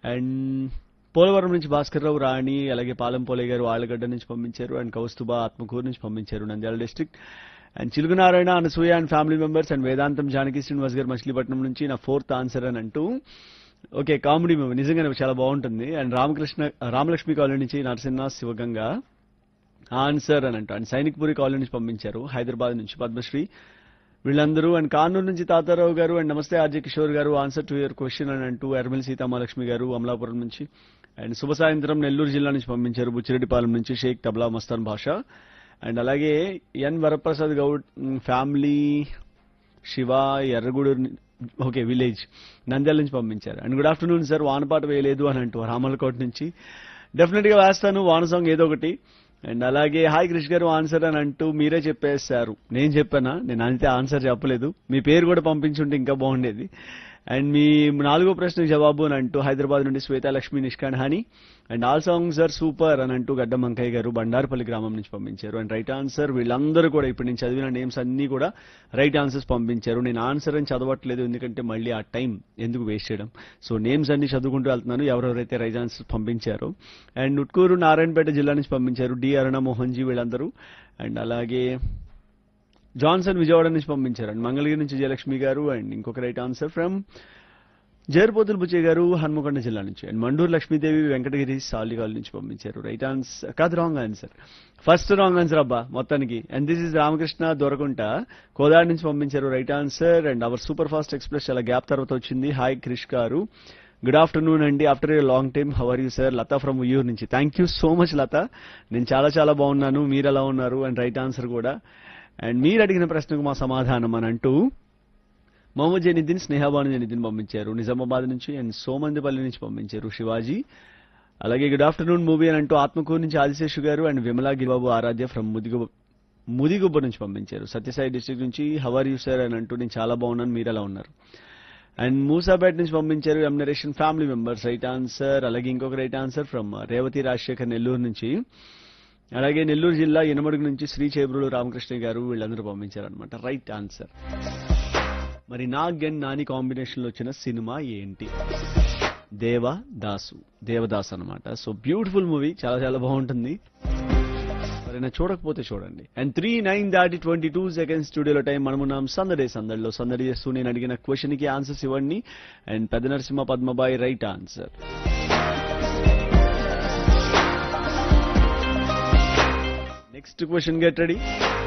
and Polavaram నుంచి భాస్కర్రావు రాణి అలాగే పాలెం పోలే గారు ఆళ్ళగడ్డ నుంచి పంపించారు అండ్ కౌస్తుబా ఆత్మకూరు నుంచి పంపించారు Nandyal district and Chilugunarayana Anasuya and family members and Vedantam Janaki Srinivas గారు మచిలీపట్నం నుంచి నా ఫోర్త్ ఆన్సర్ అని అంటూ ఓకే కామెడీ మూవీ నిజంగానే చాలా బాగుంటుంది అండ్ రామకృష్ణ రామలక్ష్మి కాలనీ నుంచి నరసింహ శివగంగ ఆన్సర్ అని అంటూ అండ్ సైనిక్పురి కాలనీ నుంచి పంపించారు హైదరాబాద్ నుంచి పద్మశ్రీ వీళ్ళందరూ అండ్ కానూరు నుంచి తాతారావు గారు అండ్ నమస్తే ఆర్జే కిషోర్ గారు ఆన్సర్ టు యువర్ క్వశ్చన్ అని అంటూ ఎర్మిల్ సీతామహాలక్ష్మి గారు అమలాపురం నుంచి అండ్ శుభ సాయంత్రం నెల్లూరు జిల్లా నుంచి పంపించారు బుచ్చిరెడ్డిపాలెం నుంచి షేక్ తబ్లా మస్తాన్ భాష అండ్ అలాగే ఎన్ వరప్రసాద్ గౌడ్ మ్, ఫ్యామిలీ శివ ఎర్రగూడూరు ని- ఓకే విలేజ్ నంద్యాల నుంచి పంపించారు అండ్ గుడ్ ఆఫ్టర్నూన్ సార్ వానపాట వేయలేదు అని అంటూ రామలకోట నుంచి డెఫినెట్ గా వేస్తాను వాన సాంగ్ ఏదో ఒకటి అండ్ అలాగే హాయ్ క్రిష్ గారు ఆన్సర్ అని అంటూ మీరే చెప్పేశారు నేను చెప్పానా నేను అంతే ఆన్సర్ చెప్పలేదు మీ పేరు కూడా పంపించుంటే ఇంకా బాగుండేది అండ్ మీ నాలుగో ప్రశ్నకు జవాబు అని అంటూ హైదరాబాద్ నుండి శ్వేత Lakshmi Nishkan Hani and all songs are super అని అంటూ గడ్డ మంకయ్య గారు బండారుపల్లి గ్రామం నుంచి పంపించారు అండ్ రైట్ ఆన్సర్ వీళ్ళందరూ కూడా ఇప్పుడు నేను చదివిన నేమ్స్ అన్ని కూడా రైట్ ఆన్సర్స్ పంపించారు నేను ఆన్సర్ అని చదవట్లేదు ఎందుకంటే మళ్ళీ ఆ టైం ఎందుకు వేస్ట్ చేయడం సో నేమ్స్ అన్ని చదువుకుంటూ వెళ్తున్నాను ఎవరెవరైతే రైట్ ఆన్సర్స్ పంపించారో అండ్ ఉట్కూరు నారాయణపేట జిల్లా నుంచి పంపించారు డి అరుణ మోహన్ జీ వీళ్ళందరూ అండ్ అలాగే జాన్సన్ విజయవాడ నుంచి పంపించారు అండ్ మంగళగిరి నుంచి జయలక్ష్మి గారు అండ్ ఇంకొక right answer from Jerpothula Buchaiah గారు హన్మకొండ జిల్లా నుంచి అండ్ మండూరు లక్ష్మీదేవి వెంకటగిరి సాలిగాల్ నుంచి పంపించారు రైట్ ఆన్సర్ కాదు wrong answer first wrong answer అబ్బా మొత్తానికి and this is Ramakrishna Dorakunta Kodadi నుంచి పంపించారు right answer and our super fast express చాలా గ్యాప్ తర్వాత వచ్చింది హాయ్ క్రిష్ గారు గుడ్ ఆఫ్టర్నూన్ అండి after a long time how are you sir Latha from Uyyur నుంచి thank you so much Latha నేను చాలా చాలా బాగున్నాను మీరు ఎలా ఉన్నారు అండ్ రైట్ ఆన్సర్ కూడా అండ్ మీరు అడిగిన ప్రశ్నకు మా సమాధానం అని అంటూ మొహమ్మద్ జైనుద్దీన్ స్నేహబాను జైనుద్దీన్ పంపించారు నిజామాబాద్ నుంచి అండ్ సోమందిపల్లి నుంచి పంపించారు శివాజీ అలాగే గుడ్ ఆఫ్టర్నూన్ మూవీ అని అంటూ ఆత్మకూరు నుంచి ఆదిశేషు గారు అండ్ విమలా గిరిబాబు ఆరాధ్య ఫ్రమ్ ముదిగు ముదిగుబ్బ నుంచి పంపించారు సత్యసాయి డిస్ట్రిక్ట్ నుంచి హవర్ యూ సార్ అని అంటూ నేను చాలా బాగున్నాను మీరు ఎలా ఉన్నారు అండ్ మూసాపేట నుంచి పంపించారు M Nareshan family members right answer అలాగే ఇంకొక right answer from Revathi Rajasekhar Nellore నుంచి అలాగే నెల్లూరు జిల్లా ఎనమడుగు నుంచి శ్రీ చేబ్రులు రామకృష్ణ గారు వీళ్ళందరూ పంపించారు అనమాట రైట్ ఆన్సర్ మరి నాగ్ అండ్ నాని కాంబినేషన్ లో వచ్చిన సినిమా ఏంటి దేవ దాసు దేవదాస్ అన్నమాట సో బ్యూటిఫుల్ మూవీ చాలా చాలా బాగుంటుంది ఎవరైనా చూడకపోతే చూడండి అండ్ త్రీ నైన్ దాటి ట్వంటీ టూ సెకండ్స్ స్టూడియోలో టైం మనమున్నాం సందడే సందడిలో సందడి చేస్తూ నేను అడిగిన క్వశ్చన్ కి ఆన్సర్స్ ఇవ్వండి అండ్ పెద్ద Narasimha Padmabai right answer next question get ready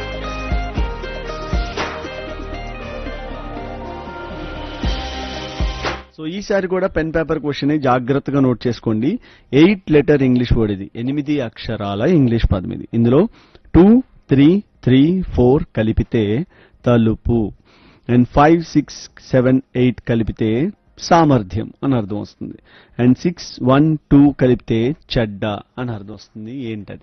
so ఈసారి కూడా పెన్ పేపర్ క్వశ్చన్ జాగ్రత్తగా నోట్ చేసుకోండి ఎయిట్ లెటర్ ఇంగ్లీష్ వర్డ్ ఇది ఎనిమిది అక్షరాల ఇంగ్లీష్ పదం ఇది ఇందులో టూ త్రీ త్రీ ఫోర్ కలిపితే తలుపు and five six seven eight కలిపితే సామర్థ్యం అని అర్థం వస్తుంది అండ్ సిక్స్ వన్ టూ కలిపితే చెడ్డ అని అర్థం వస్తుంది ఏంటది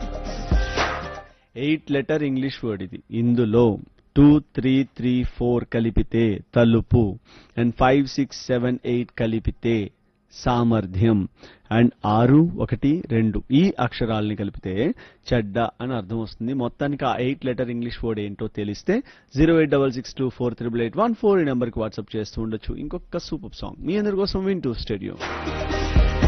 ఎయిట్ లెటర్ ఇంగ్లీష్ వర్డ్ ఇది ఇందులో టూ త్రీ త్రీ ఫోర్ కలిపితే తలుపు and five six seven eight కలిపితే సామర్థ్యం అండ్ ఆరు ఒకటి రెండు ఈ అక్షరాలని కలిపితే చెడ్డ అని అర్థం వస్తుంది మొత్తానికి ఆ ఎయిట్ లెటర్ ఇంగ్లీష్ వర్డ్ ఏంటో తెలిస్తే zero eight double six two four triple eight one four ఈ నెంబర్కి వాట్సాప్ చేస్తూ ఉండొచ్చు ఇంకొక సూపర్ సాంగ్ మీ అందరి కోసం వింటూ స్టేడియం